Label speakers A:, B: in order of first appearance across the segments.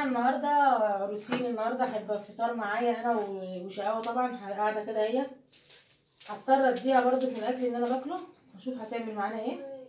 A: جماعه النهارده روتين النهارده هيبقى فطار معايا انا و- وشقاوه طبعا قاعده كده هي هضطر اديها برضك من الاكل اللي انا باكله هشوف هتعمل معانا ايه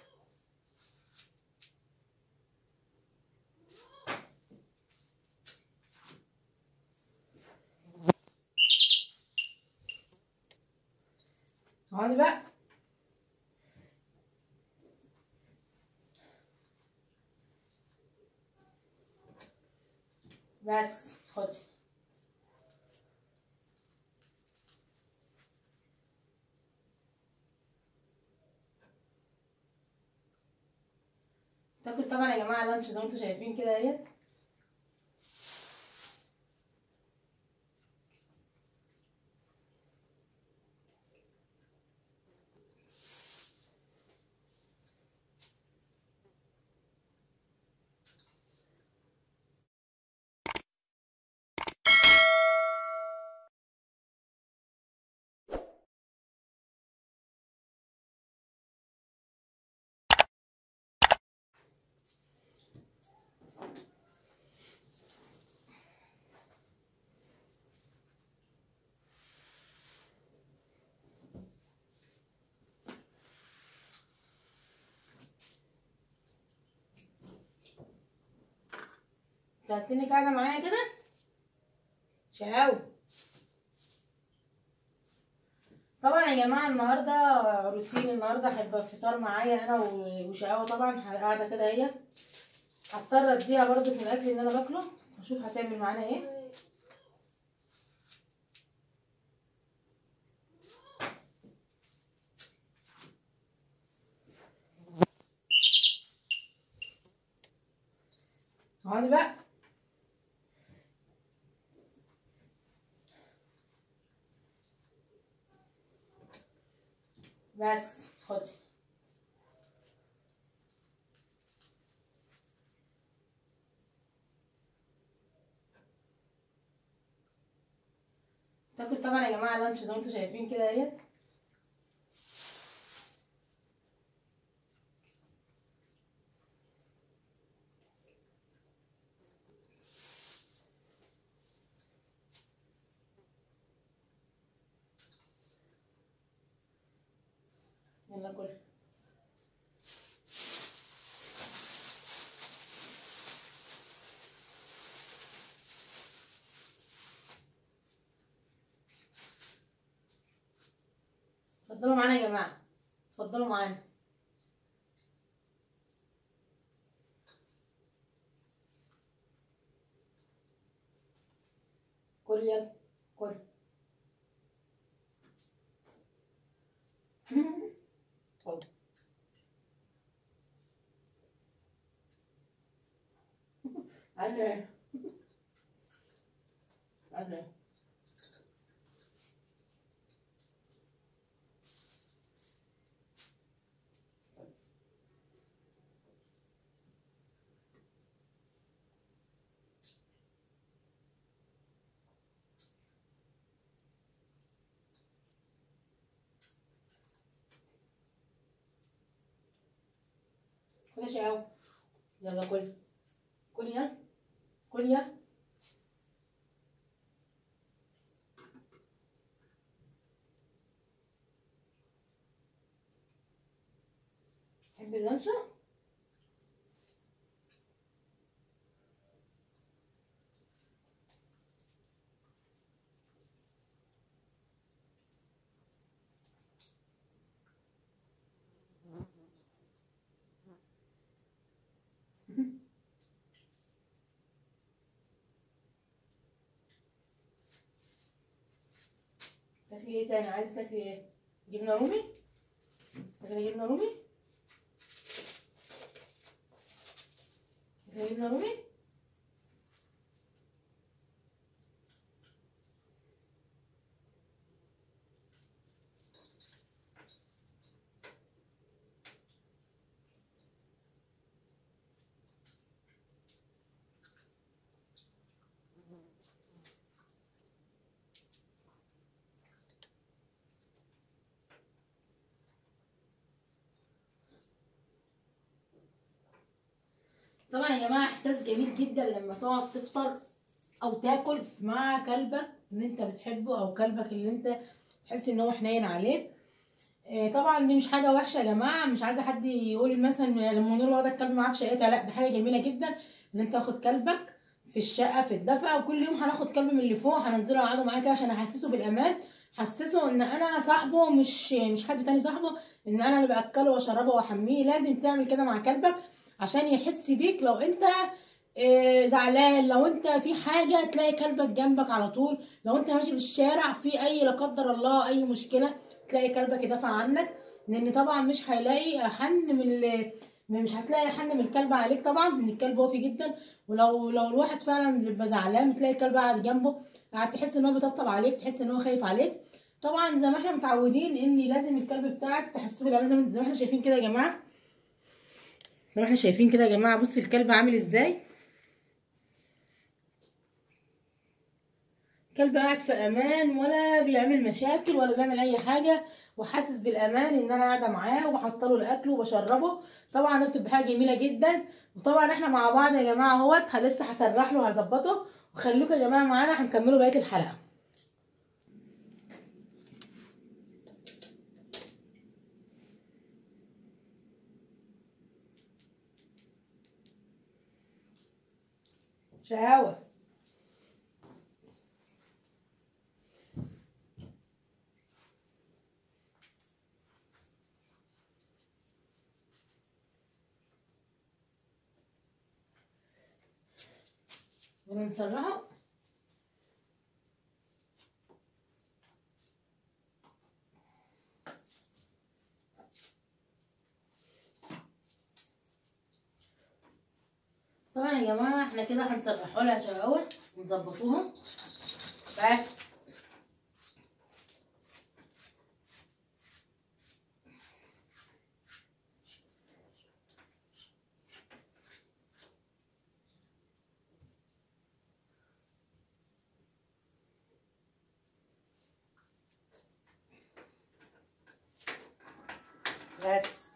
A: اقعدي بقى بس خدي تاكل طبعا يا جماعه لانش زي ما انتم شايفين كده اهي تهتني قاعده معايا كده شقاوة طبعا يا جماعه النهارده روتين النهارده هيبقى فطار معايا انا و- وشقاوه طبعا قاعده كده هي هضطر اديها برضك من الاكل اللي انا باكله هشوف هتعمل معانا ايه اقعدي بقى بس خدي تاكل طبعا يا جماعه لانش زي ما انتم شايفين كده اهي يلا كل اتفضلوا معانا يا جماعه اتفضلوا معانا كل يلا كل خد عايزة عايزة خد يا شقاوة يلا كل كل يلا كل يلا تحب اللانشة؟ تاكلي ايه تاني عايزة تاكلي ايه؟ جبنة رومي؟ تاكلي جبنة رومي؟ تاكلي جبنة رومي؟ طبعا يا جماعه احساس جميل جدا لما تقعد تفطر او تاكل مع كلبك اللي انت بتحبه او كلبك اللي انت تحس ان هو حنين عليه إيه طبعا دي مش حاجه وحشه يا جماعه مش عايزه حد يقول مثلا لما نقول واخد الكلب معاه في شقتها لا دي حاجه جميله جدا ان انت تاخد كلبك في الشقه في الدفا وكل يوم هناخد كلب من اللي فوق هنزله اقعده معايا كده عشان احسسه بالامان حسسه ان انا صاحبه مش مش حد تاني صاحبه ان انا اللي باكله واشربه واحميه لازم تعمل كده مع كلبك عشان يحس بيك لو انت إيه زعلان لو انت في حاجه تلاقي كلبك جنبك على طول لو انت ماشي في الشارع في اي لا قدر الله اي مشكله تلاقي كلبك يدافع عنك لان طبعا مش هيلاقي حن من ال- مش هتلاقي حن من الكلب عليك طبعا ان الكلب وافي جدا ولو لو الواحد فعلا بيبقى زعلان بتلاقي الكلب قاعد جنبه قاعد تحس ان هو بيطبطب عليك تحس ان هو خايف عليك طبعا زي ما احنا متعودين ان لازم الكلب بتاعك تحسه بالامان زي ما زي ما احنا شايفين كده يا جماعه زي ما احنا شايفين كده يا جماعه بص الكلب عامل ازاي كلب قاعد في امان ولا بيعمل مشاكل ولا بيعمل اي حاجه وحاسس بالامان ان انا قاعده معاه وبحط له الاكل وبشربه طبعا ده بتبقى حاجه جميله جدا وطبعا احنا مع بعض يا جماعه اهوت لسه هسرح له وهظبطه وخليكم يا جماعه معانا هنكملوا بقيه الحلقه شقاوه ونسرعها طبعا يا جماعه احنا كده هنسرحوا لها شقاوه ونظبطوها بس بس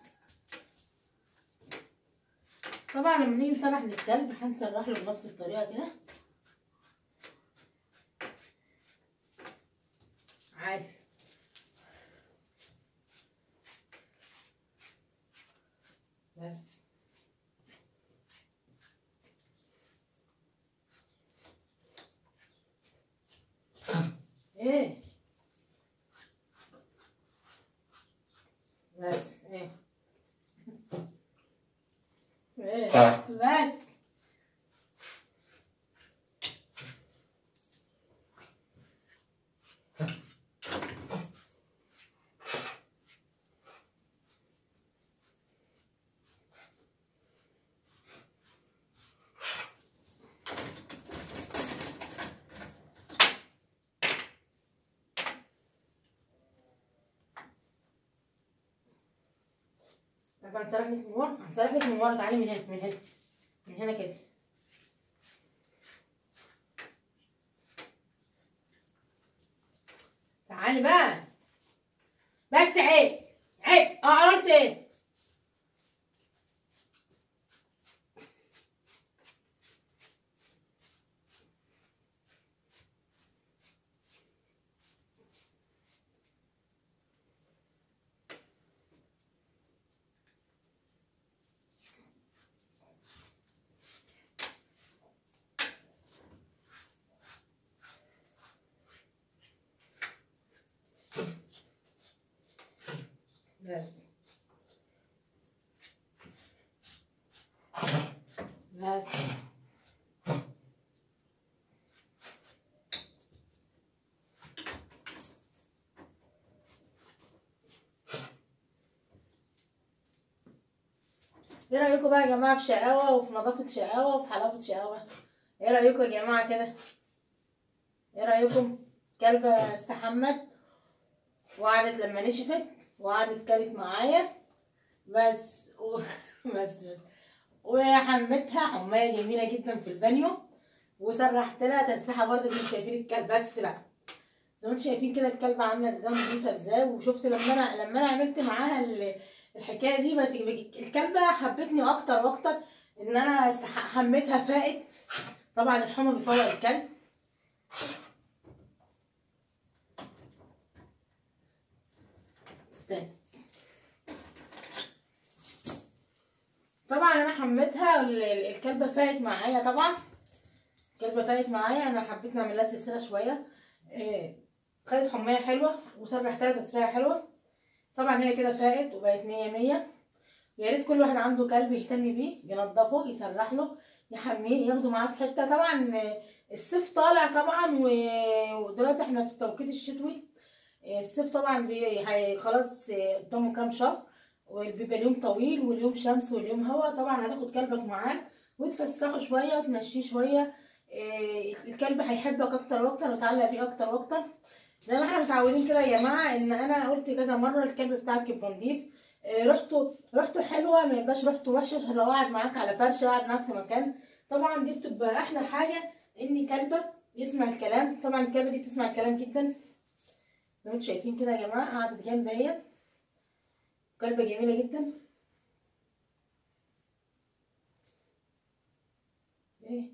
A: طبعا لما نيجي نسرح للكلب هنسرح له بنفس الطريقه كده عادي بس ايه بس ايه ايه بس طب هنسرح لك من ورا هنسرح لك من ورا تعالي من هنا من هنا من هنا كده تعالي بقى بس عيب عيب اه عملت ايه بس بس ايه رايكم بقى يا جماعه في شقاوه وفي نظافه شقاوه وفي حلاوه شقاوه ايه رايكم يا جماعه كده ايه رايكم كلبه استحمت وقعدت لما نشفت وقعدت كلت معايا بس و... بس بس وحمتها حمايه جميله جدا في البانيو وسرحت لها تسريحه برضه زي ما انتم شايفين الكلب بس بقى زي ما انتم شايفين كده الكلبه عامله ازاي نظيفه ازاي وشفت لما انا لما انا عملت معاها ال- الحكايه دي بقت الكلبه حبتني اكتر واكتر ان انا استح- حميتها فائت طبعا الحمى بيفوق الكلب استنى طبعا انا حميتها ال- ال- الكلبه فاقت معايا طبعا الكلبه فاقت معايا انا حبيت نعمل لها سلسله شويه إيه، خدت حمايه حلوه وسرحتها تسريحه حلوه طبعا هي كده فاقت وبقت مية مية يا ريت كل واحد عنده كلب يهتم بيه ينضفه يسرح له يحميه ياخده معاه في حته طبعا آه، الصيف طالع طبعا و- ودلوقتي احنا في التوقيت الشتوي آه، الصيف طبعا بي... هي- خلاص آه، قدامه كام شهر وبيبقى اليوم طويل واليوم شمس واليوم هوا طبعا هتاخد كلبك معاه وتفسحه شويه وتمشيه شويه آه، الكلب هيحبك اكتر واكتر وتعلق بيه اكتر واكتر زي ما احنا متعودين كده يا جماعه ان انا قلت كذا مره الكلب بتاعك يبقى نضيف آه، ريحته ريحته حلوه ما يبقاش ريحته وحشه لو قاعد معاك على فرشه قاعد معاك في مكان طبعا دي بتبقى احلى حاجه ان كلبك يسمع الكلام طبعا الكلبه دي بتسمع الكلام جدا زي ما انتم شايفين كده يا جماعه قعدت جنبي اهي كلبه جميله جدا ايه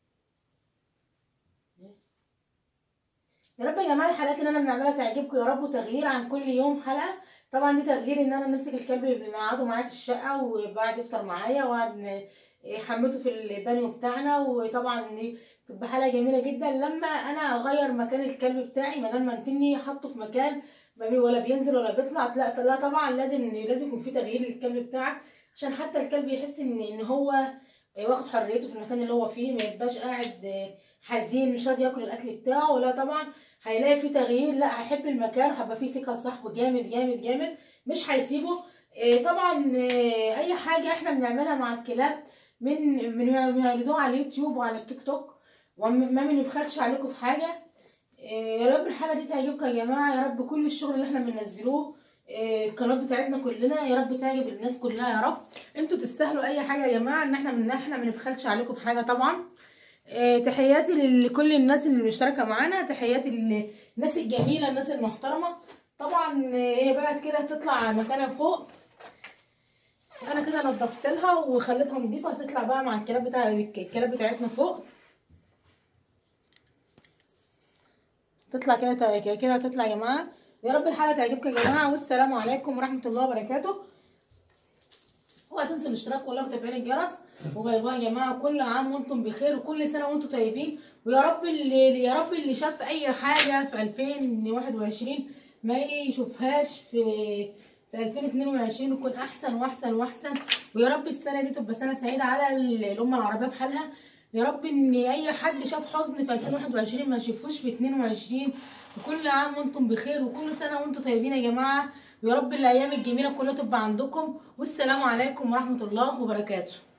A: يا رب يا جماعه الحلقات اللي انا بنعملها تعجبكم يا رب وتغيير عن كل يوم حلقه طبعا دي تغيير ان انا نمسك الكلب نقعده معايا في الشقه وبعد يفطر معايا وقعد ن- حمته في البانيو بتاعنا وطبعا دي تبقى حلقه جميله جدا لما انا اغير مكان الكلب بتاعي بدل ما انتني حاطه في مكان ما بي- ولا بينزل ولا بيطلع لا لا طبعا لازم لازم يكون في تغيير للكلب بتاعك عشان حتى الكلب يحس ان ان هو واخد حريته في المكان اللي هو فيه ما يبقاش قاعد حزين مش راضي ياكل الاكل بتاعه لا طبعا هيلاقي فيه تغيير لا هيحب المكان هيبقى فيه ثقه صاحبه جامد جامد جامد مش هيسيبه إيه طبعا إيه اي حاجه احنا بنعملها مع الكلاب من من بنعرضوها على اليوتيوب وعلى التيك توك وما بنبخلش عليكم في حاجه إيه يا رب الحلقه دي تعجبكم يا جماعه يا رب كل الشغل اللي احنا بننزلوه إيه القناه بتاعتنا كلنا يا رب تعجب الناس كلها يا رب انتوا تستاهلوا اي حاجه يا جماعه ان احنا من احنا ما نبخلش عليكم بحاجه طبعا آه، تحياتي لكل الناس اللي مشتركه معانا تحياتي للناس الجميله الناس المحترمه طبعا آه، هي بقت كده تطلع مكانها فوق انا كده نضفت لها وخليتها نضيفه هتطلع بقى مع الكلاب بتاع الكلاب بتاعتنا فوق تطلع كده كده كده هتطلع يا جماعه يا رب الحلقه تعجبكم يا جماعه والسلام عليكم ورحمه الله وبركاته اوعى تنسوا الاشتراك والله وتفعيل الجرس وباي باي يا جماعه كل عام وانتم بخير وكل سنه وانتم طيبين ويا رب اللي يا رب اللي شاف اي حاجه في 2021 ما يشوفهاش في في 2022 يكون احسن واحسن واحسن ويا رب السنه دي تبقى سنه سعيده على الامه العربيه بحالها يا رب ان اي حد شاف حزن في 2021 ما يشوفوش في 22 وكل عام وانتم بخير وكل سنه وانتم طيبين يا جماعه ويا رب الايام الجميله كلها تبقى عندكم والسلام عليكم ورحمه الله وبركاته